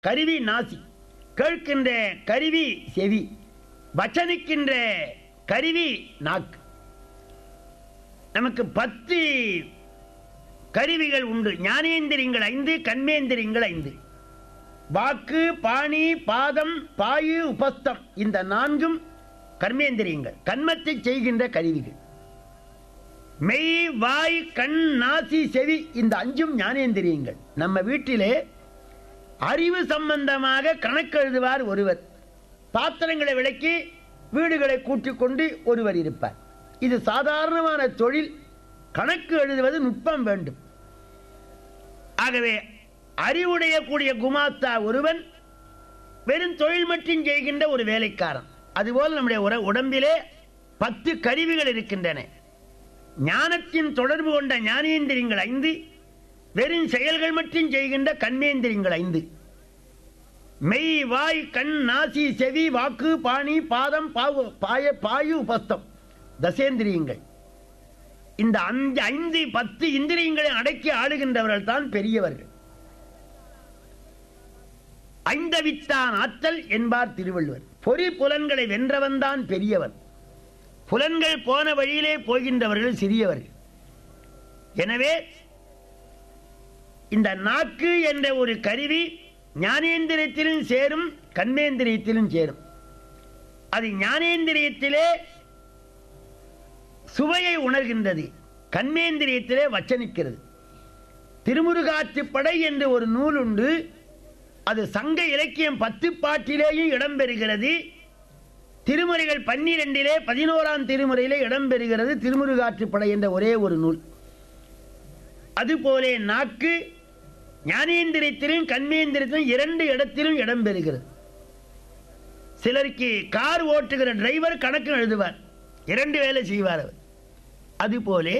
கருவி நாசி கேட்கின்ற கருவி செவி வச்சனிக்கின்ற கருவி நாக்கு நமக்கு பத்து கருவிகள் உண்டு ஞானேந்திரியங்கள் ஐந்து கண்மேந்திரியங்கள் ஐந்து வாக்கு பாணி பாதம் பாயு உபஸ்தம் இந்த நான்கும் கர்மேந்திரியங்கள் கண்மத்தை செய்கின்ற கருவிகள் மெய் வாய் கண் நாசி செவி இந்த அஞ்சும் ஞானேந்திரியங்கள் நம்ம வீட்டிலே அறிவு சம்பந்தமாக கணக்கு எழுதுவார் ஒருவர் பாத்திரங்களை விளக்கி வீடுகளை கூட்டிக் கொண்டு ஒருவர் இருப்பார் இது சாதாரணமான தொழில் கணக்கு எழுதுவது நுட்பம் வேண்டும் ஆகவே அறிவுடைய கூடிய குமாஸ்தா ஒருவன் வெறும் தொழில் மட்டும் செய்கின்ற ஒரு வேலைக்காரன் அதுபோல் நம்முடைய உர- உடம்பிலே பத்து கருவிகள் இருக்கின்றன ஞானத்தின் தொடர்பு கொண்ட ஞானேந்திரியங்கள் ஐந்து வெறும் செயல்கள் மட்டும் செய்கின்ற கண்மேந்திரியங்கள் ஐந்து மெய் வாய் கண் நாசி செவி வாக்கு பாணி பாதம் பாவு பாய பாயு உபஸ்தம் தசேந்திரியங்கள் இந்த அஞ்சு ஐந்து பத்து இந்திரியங்களை அடக்கி ஆளுகின்றவர்கள் தான் பெரியவர்கள் ஐந்தவித்தான் ஆற்றல் என்பார் திருவள்ளுவர் பொறி புலன்களை வென்றவன் தான் பெரியவன் புலன்கள் போன வழியிலே போகின்றவர்கள் சிறியவர்கள் எனவே இந்த நாக்கு என்ற ஒரு கருவி ஞானேந்திரியத்திலும் சேரும் கண்மேந்திரியத்திலும் சேரும் அது ஞானேந்திரியத்திலே சுவையை உணர்கின்றது கண்மேந்திரியத்திலே வச்சனிக்கிறது திருமுருகாற்றுப்படை என்று ஒரு நூல் உண்டு அது சங்க இலக்கியம் பத்து பாட்டிலேயும் இடம்பெறுகிறது திருமுறைகள் பன்னிரெண்டிலே பதினோராம் திருமுறையிலே இடம்பெறுகிறது திருமுருகாற்றுப்படை என்ற ஒரே ஒரு நூல் அதுபோலே நாக்கு ஞானேந்திரியத்திலும் கண்மேந்திரத்திலும் இரண்டு இடத்திலும் இடம்பெறுகிறது சிலருக்கு கார் ஓட்டுகிற டிரைவர் கணக்கு எழுதுவார் இரண்டு வேலை செய்வார் அவர் அதுபோலே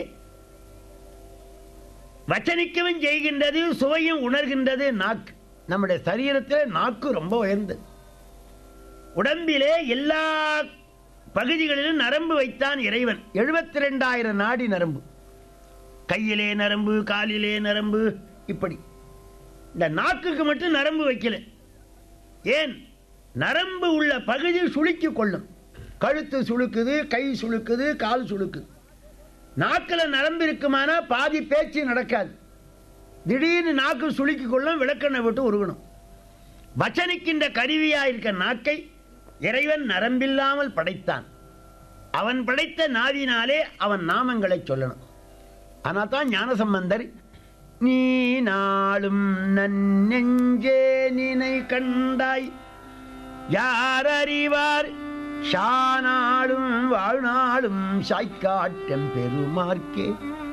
வச்சனிக்கவும் செய்கின்றது சுவையும் உணர்கின்றது நாக்கு நம்முடைய சரீரத்தில் நாக்கு ரொம்ப உயர்ந்தது உடம்பிலே எல்லா பகுதிகளிலும் நரம்பு வைத்தான் இறைவன் எழுபத்தி ரெண்டாயிரம் நாடி நரம்பு கையிலே நரம்பு காலிலே நரம்பு இப்படி இந்த நாக்குக்கு மட்டும் நரம்பு வைக்கல ஏன் நரம்பு உள்ள பகுதி சுளுக்கி கொள்ளும் கழுத்து சுளுக்குது கை சுளுக்குது கால் சுளுக்குது நாக்கில் நரம்பு இருக்குமானா பாதி பேச்சு நடக்காது திடீர்னு நாக்கு சுளுக்கி கொள்ளும் விளக்கெண்ணை விட்டு உருகணும் வச்சனிக்கின்ற கருவியா இருக்க நாக்கை இறைவன் நரம்பில்லாமல் படைத்தான் அவன் படைத்த நாவினாலே அவன் நாமங்களை சொல்லணும் ஆனால் தான் ஞானசம்பந்தர் நீ நாளும் நன்னெஞ்சே நினை கண்டாய் யார் அறிவார் ஷானாளும் வாழ்நாளும் சாய்க்காட்டம் பெருமார்க்கே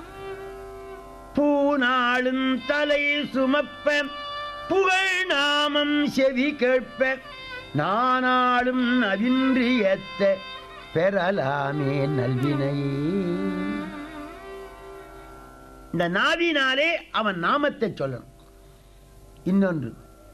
பூநாளும் தலை சுமப்ப புகழ் நாமம் செவி கேட்ப நானாளும் நவின்றியத்த பெறலாமே நல்வினையே இந்த நாவினாலே அவன் நாமத்தை சொல்லணும் இன்னொன்று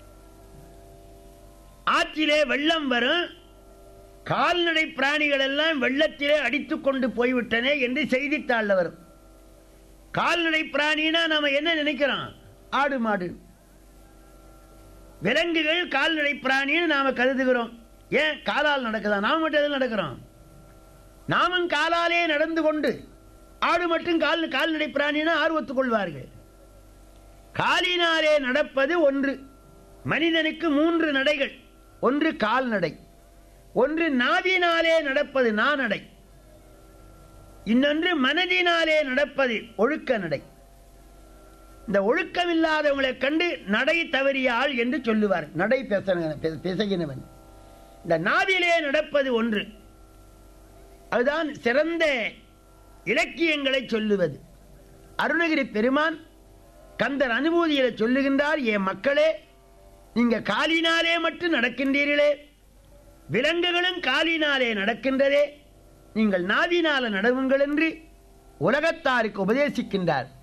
ஆற்றிலே வெள்ளம் வரும் கால்நடை பிராணிகள் எல்லாம் வெள்ளத்திலே அடித்துக் கொண்டு போய்விட்டனே என்று செய்தித்தாள்ல வரும் கால்நடை பிராணினா நாம என்ன நினைக்கிறோம் ஆடு மாடு விலங்குகள் கால்நடை பிராணின்னு நாம கருதுகிறோம் ஏன் காலால் நடக்குதா நாம மட்டும் எதில் நடக்கிறோம் நாமும் காலாலே நடந்து கொண்டு ஆடு மட்டும் கால் கால்நடை பிராணினா ஆர்வத்துக் கொள்வார்கள் காலினாலே நடப்பது ஒன்று மனிதனுக்கு மூன்று நடைகள் ஒன்று கால்நடை ஒன்று நாவினாலே நடப்பது நாநடை இன்னொன்று மனதினாலே நடப்பது ஒழுக்க நடை இந்த ஒழுக்கமில்லாதவங்களை கண்டு நடை தவறிய ஆள் என்று சொல்லுவார் நடை பேச பேசுகினவன் இந்த நாவிலே நடப்பது ஒன்று அதுதான் சிறந்த இலக்கியங்களை சொல்லுவது அருணகிரி பெருமான் கந்தர் அனுபூதியில சொல்லுகின்றார் என் மக்களே நீங்க காலினாலே மட்டும் நடக்கின்றீர்களே விலங்குகளும் காலினாலே நடக்கின்றதே நீங்கள் நாவினால நடவுங்கள் என்று உலகத்தாருக்கு உபதேசிக்கின்றார்